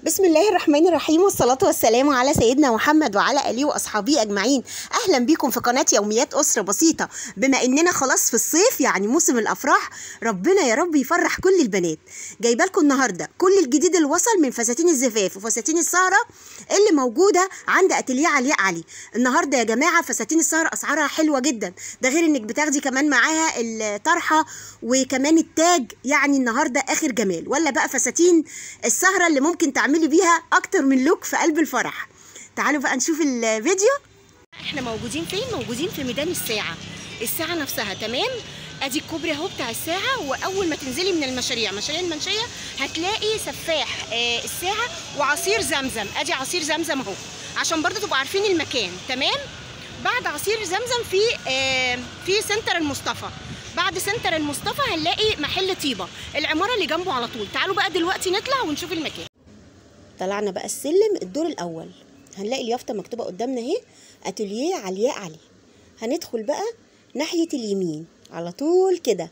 بسم الله الرحمن الرحيم والصلاة والسلام على سيدنا محمد وعلى آله وأصحابه أجمعين أهلا بيكم في قناة يوميات أسرة بسيطة بما إننا خلاص في الصيف يعني موسم الأفراح ربنا يا رب يفرح كل البنات جايبه لكم النهاردة كل الجديد اللي وصل من فساتين الزفاف وفساتين السهرة اللي موجودة عند أتelier علياء علي النهاردة يا جماعة فساتين السهرة أسعارها حلوة جدا ده غير إنك بتاخدي كمان معاها الطرحة وكمان التاج يعني النهاردة آخر جمال ولا بقى فساتين السهرة اللي ممكن تعملي بيها اكتر من لوك في قلب الفرح تعالوا بقى نشوف الفيديو احنا موجودين فين موجودين في ميدان الساعه الساعه نفسها تمام ادي الكوبري اهو بتاع الساعه واول ما تنزلي من المشاريع مشاريع المنشيه هتلاقي سفاح آه الساعه وعصير زمزم ادي عصير زمزم اهو عشان برضه تبقوا عارفين المكان تمام بعد عصير زمزم في آه في سنتر المصطفى بعد سنتر المصطفى هنلاقي محل طيبه العماره اللي جنبه على طول تعالوا بقى دلوقتي نطلع ونشوف المكان طلعنا بقى السلم الدور الاول هنلاقي اليافطه مكتوبه قدامنا اهي اتوليه علياء علي هندخل بقى ناحيه اليمين على طول كده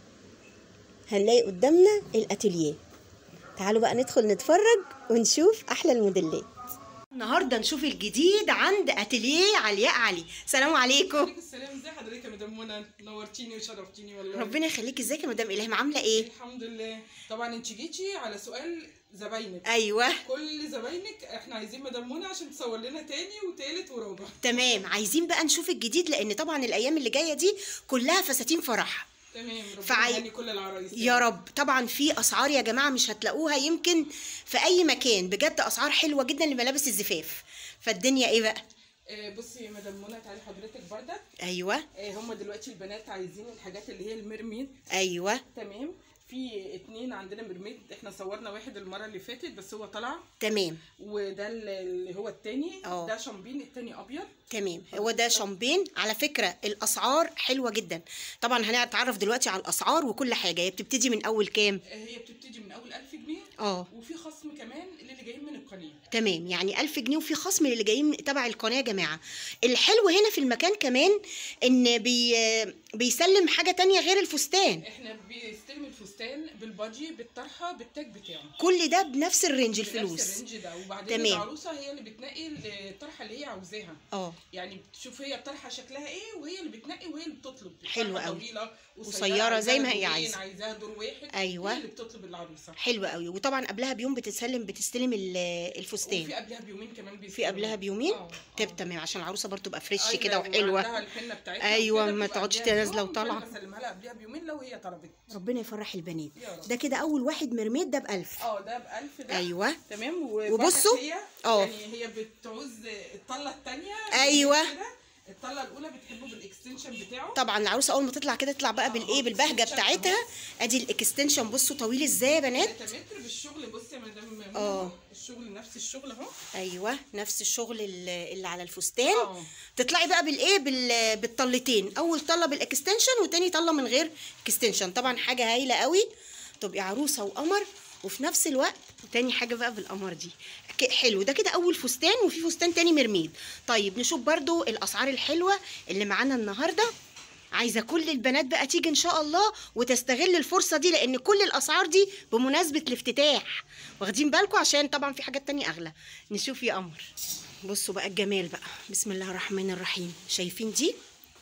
هنلاقي قدامنا الاتوليه تعالوا بقى ندخل نتفرج ونشوف احلى الموديلات النهارده نشوف الجديد عند اتelier علياء علي سلام عليكم عليكم السلام ازي حضرتك يا مدام منى نورتيني وشرفتيني والله ربنا يخليك ازيك يا مدام الهام عامله ايه الحمد لله طبعا انت جيتي على سؤال زباينك ايوه كل زباينك احنا عايزين مدام منى عشان تصور لنا تاني وتالت ورابع تمام عايزين بقى نشوف الجديد لان طبعا الايام اللي جايه دي كلها فساتين فرح تمام ربنا فعاي- يهني كل العرايس يا رب طبعا في اسعار يا جماعه مش هتلاقوها يمكن في اي مكان بجد اسعار حلوه جدا لملابس الزفاف فالدنيا ايه بقى آه بصي يا مدام منى تعالي حضرتك بردك ايوه آه هم دلوقتي البنات عايزين الحاجات اللي هي الميرميد ايوه تمام في اتنين عندنا ميرميد احنا صورنا واحد المره اللي فاتت بس هو طلع تمام وده اللي هو التاني اه. ده شامبين التاني ابيض تمام هو ده شامبين على فكره الاسعار حلوه جدا طبعا هنتعرف دلوقتي على الاسعار وكل حاجه هي بتبتدي من اول كام آه هي بتبتدي من اول 1000 جنيه اه وفي خصم كمان اللي جايين من القناه تمام يعني 1000 جنيه وفي خصم للي جايين تبع القناه يا جماعه الحلو هنا في المكان كمان ان بي بيسلم حاجه تانية غير الفستان احنا بيستلم الفستان بالبادجي بالطرحه بالتاج بتاعه كل ده بنفس الرينج بنفس الفلوس الرينج ده وبعدين تمام. العروسه هي اللي بتنقي الطرحه اللي هي عاوزاها اه يعني بتشوف هي الطرحه شكلها ايه وهي اللي بتنقي وهي اللي بتطلب حلو طرحة أوي. طويله قصيرة زي ما هي عايزاها عايزة. دورين، عايزاها دور واحد أيوة. هي اللي بتطلب العروسه حلو قوي وطبعا قبلها بيوم بتتسلم بتستلم ال- وفي الفستان قبلها بيومين كمان في بيستلموا. قبلها بيومين اه، طب اه. تمام عشان العروسه برضه تبقى فريش أيوة، كده وعندها وحلوه الحنة بتاعتها أيوة، وكده ما بتبقى تقعدش قبلها نازلة بيوم، وطالعة. فأنا بسلمها لها قبلها بيومين لو هي طلبت ربنا يفرح البنات يا رب. ده كده اول واحد مرميد ده بألف اه ده ب 1000 ده ايوه تمام وبصوا، هي اه. يعني هي بتعوز الطله الثانيه أيوة. الطله الاولى بتحبه بالاكستنشن بتاعه طبعا العروسه اول ما تطلع كده تطلع بقى بالايه بالبهجه بتاعتها ادي الاكستنشن بصوا طويل ازاي يا بنات 3 متر بالشغل بصي يا مدام منى، اه. الشغل نفس الشغل اهو ايوه نفس الشغل ال- اللي على الفستان اه. تطلعي بقى بالايه بال- بالطلتين اول طله بالاكستنشن وتاني طله من غير اكستنشن طبعا حاجه هايله قوي تبقي عروسه وقمر وفي نفس الوقت تاني حاجه بقى بالقمر دي ك- حلو ده كده اول فستان وفي فستان تاني مرميد طيب نشوف برضو الاسعار الحلوه اللي معانا النهارده عايزه كل البنات بقى تيجي ان شاء الله وتستغل الفرصه دي لان كل الاسعار دي بمناسبه الافتتاح واخدين بالكم عشان طبعا في حاجات تانية اغلى نشوف يا قمر بصوا بقى الجمال بقى بسم الله الرحمن الرحيم شايفين دي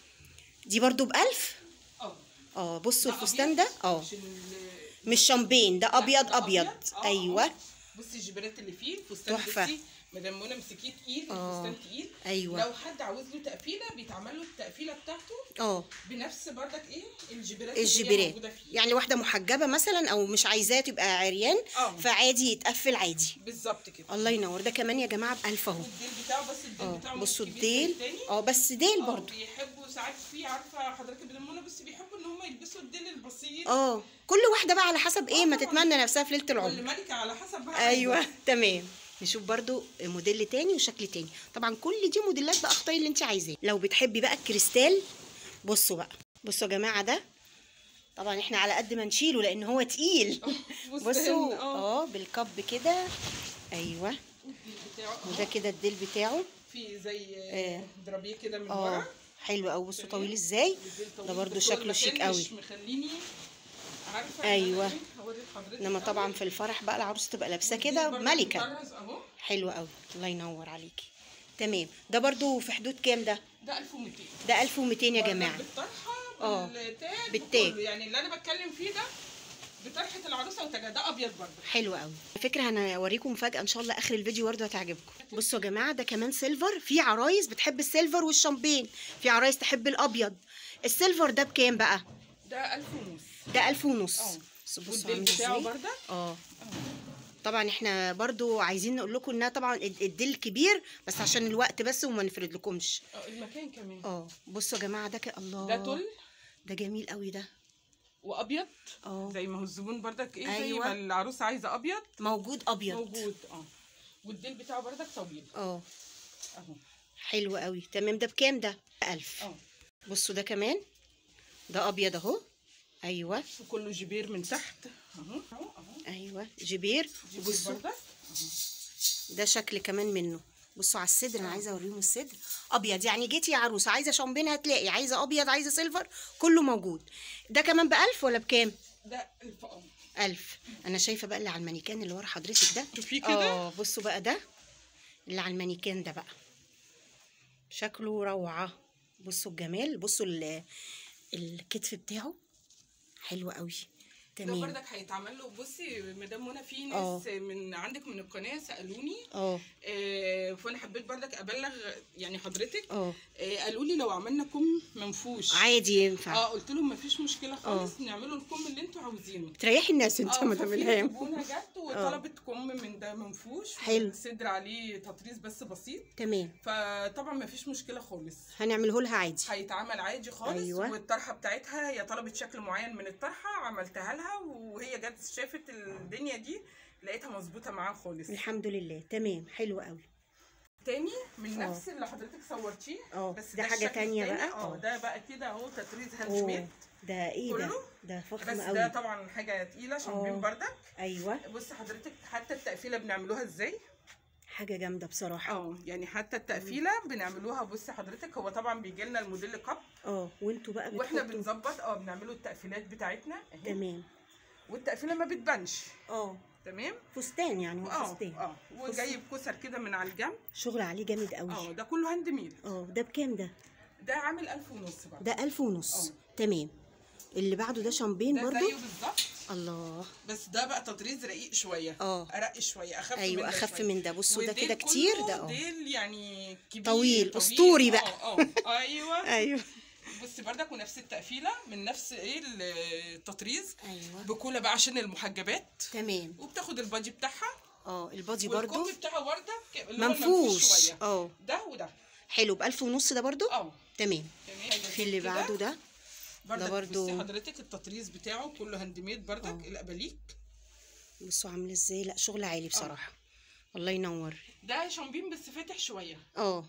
دي برضو بألف اه اه بصوا ده الفستان أبيض ده اه عشان ال- مش شامبين ده ابيض ده ابيض اه، ايوه اه. بصي الجبرات اللي فيه الفستان تحفة. بصي مدام منى مسكيه تقيل اه. الفستان تقيل أيوة. لو حد عاوز له تقفيله بيتعمل له التقفيله بتاعته اه بنفس بردك ايه الجبرات اللي هي الجبرات موجوده فيه يعني واحده محجبه مثلا او مش عايزاه تبقى عريان اه. فعادي يتقفل عادي بالظبط كده الله ينور ده كمان يا جماعه بألف اهو والديل بتاعه بس الديل اه بتاعه مش بصوا كبير زي الديل التاني. اه بس ديل اه، برضو بيحبوا ساعات في عارفه حضرتك مدام منى بس بيحبوا ان هم يلبسوا الديل البسيط اه كل واحده بقى على حسب ايه اه ما طبعا. تتمنى نفسها في ليله كل العمر ملكه على حسب بقى ايوه عايزة. تمام نشوف برضو موديل تاني وشكل تاني طبعا كل دي موديلات بقى اختاري اللي انت عايزاه لو بتحبي بقى الكريستال بصوا بقى بصوا يا جماعه ده طبعا احنا على قد ما نشيله لان هو تقيل فستان، بصوا اه اه بالكب كده ايوه الديل بتاعه وده كده الديل بتاعه في زي اه. درابيه كده من اه ورا حلو قوي بصوا طويل ازاي الديل طويل، ده برضو بس هو شكله شيك المكان قوي مش مخليني عارفه أيوة. إن أنا إيه؟ هوري لحضرتك انما الأول. طبعا في الفرح بقى العروسه تبقى لابسه والديل كده برضه ملكه مطرز اهو حلو قوي الله ينور عليكي تمام ده برضو في حدود كام ده ده 1200 ده 1200 يا ولا جماعه بالطرحه آه. بالتاج بالتاج. بكله. يعني اللي انا بتكلم فيه ده بطرحه العروسه وتاجها ده ابيض برضه حلو قوي على فكره انا هوريكم مفاجاه ان شاء الله اخر الفيديو برضه هتعجبكم بصوا يا جماعه ده كمان سيلفر في عرايس بتحب السيلفر والشامبين في عرايس تحب الابيض السيلفر ده بكام بقى ده 1000 ونص ده ألف ونص اه بصوا بصوا والديل عامل بتاعه ازاي برضه اه طبعا احنا برضو عايزين نقول لكم انها طبعا الد- الديل كبير بس عشان الوقت بس وما نفرد لكمش اه المكان كمان اه بصوا يا جماعه ده ك... الله ده تل ده جميل قوي ده وابيض اه زي ما هو الزبون بردك ايه زي أيوة. ما العروسه عايزه ابيض موجود ابيض موجود اه والديل بتاعه بردك طويل اه اهو حلو قوي تمام ده بكام ده ألف اه بصوا ده كمان ده ابيض اهو ايوه وكله جبير من تحت اهو اهو اهو ايوه جبير جبير وبصوا بردك ده شكل كمان منه بصوا على الصدر انا عايزه اوريهم الصدر ابيض يعني جيتي يا عروسه عايزه شامبين هتلاقي عايزه ابيض عايزه سيلفر كله موجود ده كمان بألف ولا بكام ده الف اه ألف أنا شايفة بقى اللي على المانيكان اللي ورا حضرتك ده شوفيه كده اه بصوا بقى ده اللي على المانيكان ده بقى شكله روعة بصوا الجمال بصوا ال- الكتف بتاعه حلو قوي ده تمام بردك هيتعمل له بصي مدام منى في اه. ناس من عندك من القناه سالوني اه آه، فانا حبيت بردك ابلغ يعني حضرتك اه آه، قالوا لي لو عملنا كم منفوش عادي ينفع اه قلت لهم مفيش مشكله خالص نعملوا الكم اللي انتوا عاوزينه تريحي الناس انت اه يا مدام ففي الهام زبونه جت وطلبت كم من ده منفوش حلو. صدر عليه تطريز بس بسيط تمام فطبعا مفيش مشكله خالص هنعمله لها عادي هيتعمل عادي خالص أيوة. والطرحه بتاعتها هي طلبت شكل معين من الطرحه عملتها لها وهي جت شافت الدنيا دي لقيتها مظبوطه معاها خالص الحمد لله تمام حلو قوي تاني من اه. نفس اللي حضرتك صورتيه اه، بس ده حاجة الشكل تانية التاني. بقى؟ اه اه. ده بقى كده اهو تطريز هاند اوه ميد ده ايه ده كله؟ ده بس فخم ده قوي طبعا حاجه تقيله شامبين اه. بردك ايوه بص حضرتك حتى التقفيله بنعملوها ازاي حاجه جامده بصراحه اه يعني حتى التقفيله بنعملوها بصي حضرتك هو طبعا بيجي لنا الموديل كاب اه وانتوا بقى واحنا بتحطوا بنظبط اه بنعمله التقفيلات بتاعتنا اهي تمام والتقفيله ما بتبانش اه تمام فستان يعني هو اه فستان اه وجايب كسر كده من على الجنب شغل عليه جامد اه قوي ده كله هاند ميد اه ده بكام ده ده عامل ألف ونص بقى ده ألف ونص اه. تمام اللي بعده ده شامبين ده برضو زيه بالظبط الله بس ده بقى تطريز رقيق شويه اه. ارق شويه اخف ايوه من ده اخف شوية. من ده بصوا ده والديل كده كتير كله ده اه ديل يعني كبير طويل، أسطوري بقى. اه اه ايوه ايوه بصي بردك ونفس التقفيله من نفس ايه التطريز ايوه بكولا بقى عشان المحجبات تمام وبتاخد البادي بتاعها اه البادي برضو والكم بتاعها بردك اللي هو منفوش شويه اه ده وده حلو بألف ونص ده برضو اه تمام تمام في اللي كده. بعده ده بردك برضو- بصي حضرتك التطريز بتاعه كله هاند ميد بردك اه. القباليك بصوا عامل ازاي لا شغل عالي بصراحه الله ينور ده شامبين بس فاتح شويه اه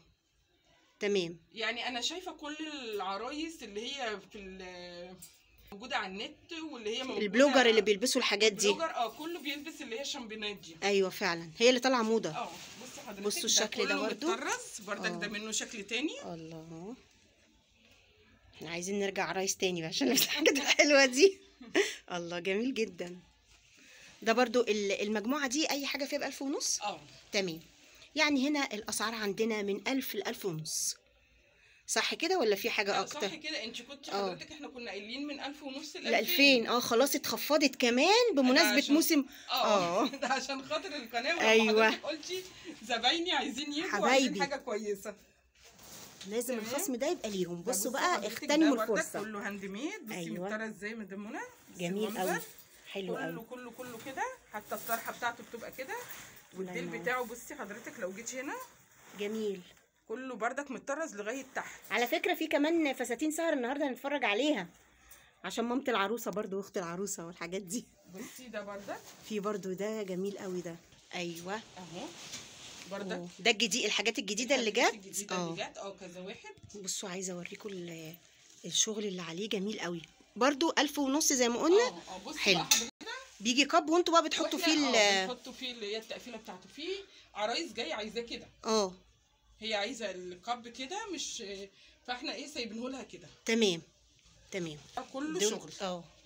تمام يعني انا شايفه كل العرايس اللي هي في ال- موجوده على النت واللي هي موجوده البلوجر اللي بيلبسوا الحاجات دي بلوجر اه كله بيلبس اللي هي الشامبينات دي ايوه فعلا هي اللي طالعه موضه اه بصي حضرتك بصوا الشكل ده كله برضو. متطرز بردك اه. ده منه شكل تاني الله احنا عايزين نرجع عرايس تاني بقى عشان نلبس الحاجات الحلوه دي الله جميل جدا ده برضو ال- المجموعه دي اي حاجه فيها بألف ونص اه تمام يعني هنا الاسعار عندنا من ألف لألف ونص صح كده ولا في حاجه لا، اكتر صح كده انت كنت اه. حضرتك احنا كنا قايلين من 1000 ونص ل ل 2000 اه خلاص اتخفضت كمان بمناسبه عشان- موسم اه اه ده عشان خاطر القناه ولما أيوة. حضرتك قلتي زبايني عايزين يجوا حبايبي. عايزين حاجه كويسه لازم تمام. الخصم ده يبقى ليهم ده بصوا بصي بقى حضرتك اغتنموا ده بردك الفرصه كله هاند ميد بصي أيوة. متطرز ازاي مدام منى بصي جميل المنظر. قوي حلو كله قوي كله كله كده حتى الطرحه بتاعته بتبقى كده والديل ينور. بتاعه بصي حضرتك لو جيت هنا جميل كله بردك متطرز لغايه تحت على فكرة في كمان فساتين سهر النهاردة هنتفرج عليها عشان مامة العروسة برضو واخت العروسة والحاجات دي بصي ده بردك في برضو ده جميل قوي ده ايوه اهو بردك أوه. ده الجديد الحاجات الجديدة اللي الحاجات جت الجديده اه اللي جت اه كذا واحد بصوا عايزة اوريكم ال- الشغل اللي عليه جميل قوي برضو ألف ونص زي ما قلنا اه اه بصي حلو. بقى حضرتك بيجي كاب وانتوا بقى بتحطوا وإحنا- فيه اه ال بنحطوا فيه اللي هي التقفيله بتاعته في عرايس جايه عايزاه كده اه هي عايزه الكب كده مش فاحنا ايه سايبينه لها كده تمام تمام كله دول- شغل اه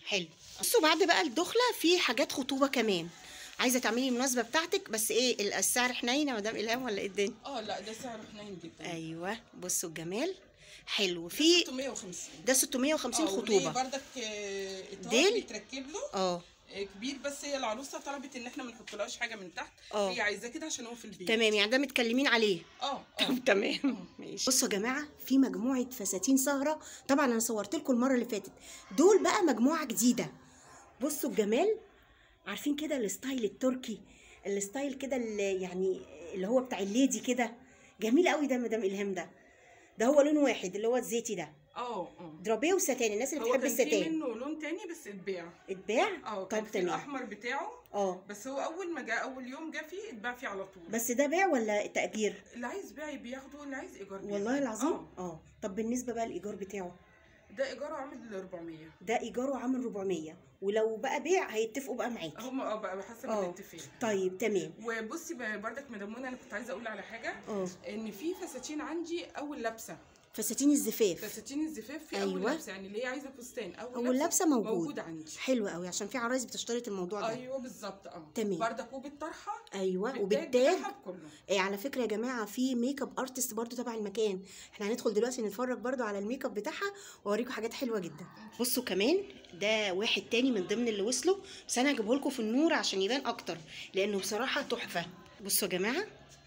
حلو بصوا بعد بقى الدخله في حاجات خطوبه كمان عايزه تعملي المناسبه بتاعتك بس ايه السعر حنين يا مدام الهام ولا ايه الدنيا اه لا ده سعره حنين جدا ايوه بصوا الجمال حلو في 650 ده 650 اه وليه خطوبه بردك آه، ديل؟ اطار بيتركب له اه آه، كبير بس هي العروسه طلبت ان احنا ما نحطلهاش حاجه من تحت اه. هي عايزاه كده عشان هو في البيت تمام يعني ده متكلمين عليه اه اه طب تمام ماشي بصوا يا جماعه في مجموعه فساتين سهره طبعا انا صورت لكم المره اللي فاتت دول بقى مجموعه جديده بصوا الجمال عارفين كده الستايل التركي الستايل كده اللي يعني اللي هو بتاع الليدي كده جميل قوي ده مدام الهام ده ده هو لون واحد اللي هو الزيتي ده اه اه درابيه وستان الناس اللي هو بتحب كان في الستان منه لون تاني بس اتباع اتباع اه كان طب في تمام الاحمر بتاعه اه بس هو اول ما جه اول يوم جه فيه اتباع فيه على طول بس ده بيع ولا تأجير اللي عايز بيع بياخده اللي عايز ايجار بياخده. والله العظيم اه اه طب بالنسبه بقى الايجار بتاعه ده ايجاره عامل 400 ده ايجاره عامل 400 ولو بقى بيع هيتفقوا بقى معاكي هم اه بقى بحسب اه. الاتفاق طيب تمام وبصي بقى بردك مدام منى انا كنت عايزه اقول على حاجه اه ان في فساتين عندي اول لابسه فساتين الزفاف فساتين الزفاف في اول أيوة. لابسه يعني اللي هي عايزه فستان اول, اول لابسه موجود موجود عندي حلو قوي عشان في عرايس بتشترط الموضوع ده ايوه بالظبط اه تمام. بردك وبالطرحه ايوه بالتاج وبالتاج بتاعها بكله إيه على فكره يا جماعه في ميك اب ارتست برضو تبع المكان احنا هندخل دلوقتي نتفرج برضو على الميك اب بتاعها واوريكم حاجات حلوه جدا بصوا كمان ده واحد تاني من ضمن اللي وصلوا بس انا هجيبه لكم في النور عشان يبان اكتر لانه بصراحه تحفه بصوا يا جماعه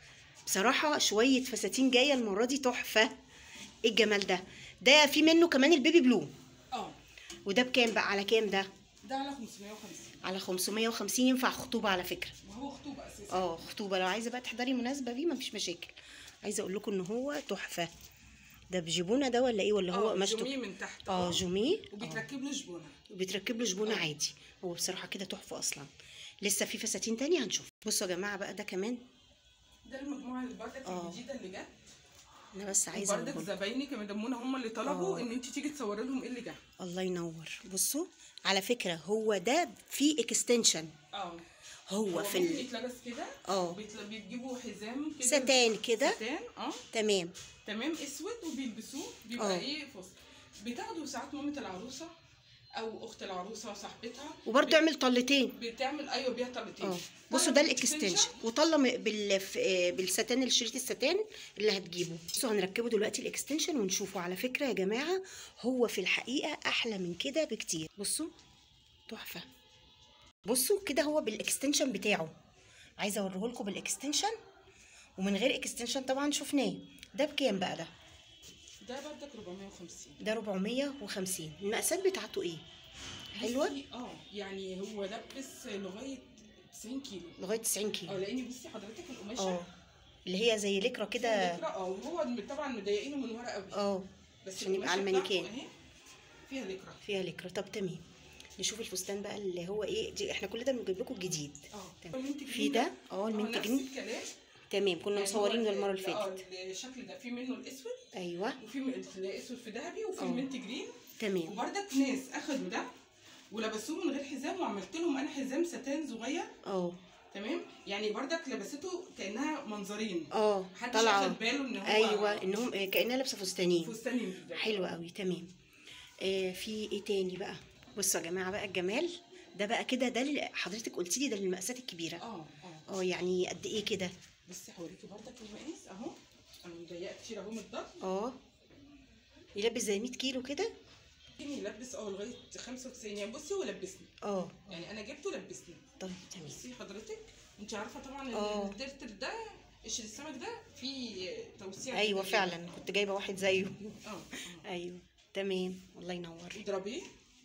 بصراحه شويه فساتين جايه المره دي تحفه ايه الجمال ده ده في منه كمان البيبي بلو اه وده بكام بقى على كام ده ده على 550 على 550 ينفع خطوبه على فكره وهو خطوبه اساسا اه خطوبه لو عايزه بقى تحضري مناسبه بيه مفيش مشاكل عايزه اقول لكم ان هو تحفه ده بجيبونه ده ولا ايه ولا هو اه مشطوب جوميه من تحت اه جوميه آه. وبيتركب له جبونه وبيتركب له جبونه عادي هو بصراحه كده تحفه اصلا لسه في فساتين تانية هنشوف بصوا يا جماعه بقى ده كمان ده المجموعه اللي بردك اه. الجديده اللي جت انا بس عايزه وبردك أقول زباينك يا مدام منى هم اللي طلبوا اه. ان انت تيجي تصوري لهم ايه اللي جه الله ينور بصوا على فكره هو ده فيه اكستنشن اه هو في ممكن ال... يتلبس كده اه. بيتل- بيجيبوا حزام كده ستان كده ستان اه تمام تمام اسود وبيلبسوه بيبقى اه. ايه فصل بيتاخدوا ساعات مامة العروسه او اخت العروسه وصاحبتها وبرده اعمل طلتين بتعمل ايوه بيها طلتين اه بصوا ده الاكستنشن وطلع م- بال ف- آه، بالستان الشريط الستان اللي هتجيبه بصوا هنركبه دلوقتي الاكستنشن ونشوفه على فكره يا جماعه هو في الحقيقه احلى من كده بكتير بصوا تحفه بصوا كده هو بالاكستنشن بتاعه عايزه اوريه لكم بالاكستنشن ومن غير اكستنشن طبعا شفناه ده بكام بقى ده ده بردك 450 ده 450 المقاسات بتاعته ايه حلوه بصي، اه يعني هو لبس لغايه 90 كيلو لغايه 90 اه كيلو لاني بصي حضرتك القماشه اه اللي هي زي لكرة كده اه وهو طبعا مضايقينه من ورا قوي اه بس عشان يبقى على القماشة بتاعته المانيكان. اهي فيها لكرة فيها لكرة طب تمام نشوف الفستان بقى اللي هو ايه دي احنا كل ده بنجيب لكم الجديد اه تمام. المنتج في جرين ده اه المنتج نفس جرين الكلام تمام كنا يعني مصورينه هو المره اللي اه فاتت الشكل ده في منه الاسود ايوه وفي م- الاسود في ذهبي وفي اه. المنت جرين تمام وبردك ناس اخدوا ده ولبسوه من غير حزام وعملت لهم انا حزام ستان صغير اه تمام يعني بردك لبسته كانها منظرين اه محدش طالعه اخد باله ان هو ايوه انهم آه، كانها لابسه فستانين فستان من ده. حلو قوي تمام آه في ايه تاني بقى بصوا يا جماعه بقى الجمال ده بقى كده ده اللي حضرتك قلت لي ده للمقاسات الكبيره اه اه اه يعني قد ايه كده بصي هوريكي بردك المقاس اهو انا مضيقه كتير اهو من الضغط اه يلبس زي 100 كيلو كده ممكن يلبس اه لغايه 95 يعني بصي هو لبسني اه يعني انا جبته لبسني طيب تمام بصي حضرتك انت عارفه طبعا اه. ان الترتر ده قشر السمك ده فيه توسيع ايوه كده. فعلا كنت جايبه واحد زيه اه اه ايوه تمام الله ينور اضربيه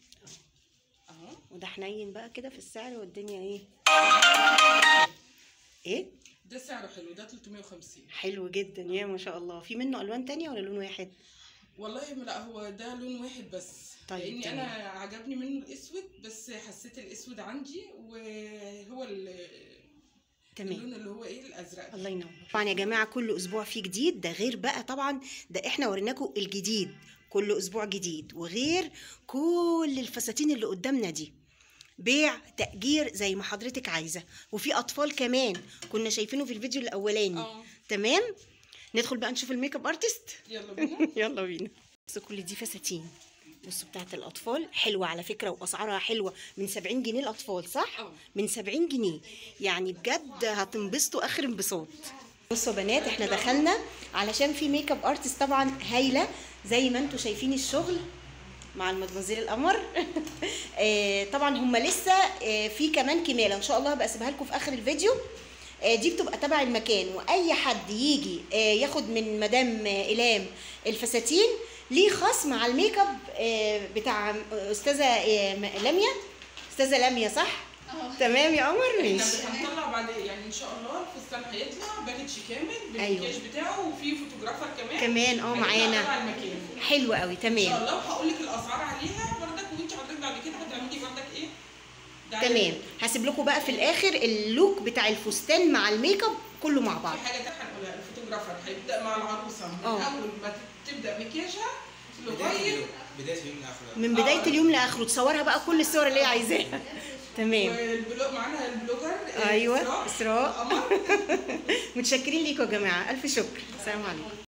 اهو وده حنين بقى كده في السعر والدنيا ايه ايه ده سعره حلو ده 350 حلو جدا يا ما شاء الله في منه الوان تانية ولا لون واحد والله لا هو ده لون واحد بس طيب، لاني تمام. انا عجبني منه الاسود بس حسيت الاسود عندي وهو ال- تمام اللون اللي هو ايه الازرق الله ينور طبعا يا جماعه كل اسبوع في جديد ده غير بقى طبعا ده احنا وريناكم الجديد كل اسبوع جديد وغير كل الفساتين اللي قدامنا دي بيع تأجير زي ما حضرتك عايزة وفي أطفال كمان كنا شايفينه في الفيديو الأولاني اه تمام ندخل بقى نشوف الميك اب ارتست يلا بينا يلا بينا بس كل دي فساتين بصوا بتاعت الاطفال حلوه على فكره واسعارها حلوه من 70 جنيه الاطفال صح اه. من 70 جنيه يعني بجد هتنبسطوا اخر انبساط بصوا يا بنات احنا دخلنا علشان في ميك اب ارتست طبعا هايله زي ما انتم شايفين الشغل مع المدمزيل القمر آه، طبعا هم لسه آه، في كمان كماله ان شاء الله هبقى اسيبها لكم في اخر الفيديو آه، دي بتبقى تبع المكان واي حد يجي آه، ياخد من مدام آه، الهام الفساتين ليه خصم على الميك اب آه، بتاع استاذه آه، م- لميا استاذه لميا صح تمام يا قمر احنا ماشي هنطلع بعد يعني ان شاء الله الفستان هيطلع باكج كامل أيوة. بالمكياج بتاعه وفي فوتوغرافر كمان كمان اه هيطلع معانا تبع المكان حلو قوي ان شاء تمام الله وهقول لك الاسعار عليها بردك وانت حضرتك بعد كده هتعملي بردك ايه ده تمام هسيب لكم بقى في الاخر اللوك بتاع الفستان مع الميك اب كله مع بعض في حاجه تانية هنقولها الفوتوغرافر هيبدا مع العروسه من اه. اول ما تبدا مكياجها بداية لغايه اليوم بداية اليوم لآخره من بدايه اليوم لاخره تصورها بقى كل الصور اللي هي عايزاها تمام والبلوج معانا البلوجر آه، ايوه إسراء اسراء قمر متشكرين ليكم يا جماعه الف شكر السلام عليكم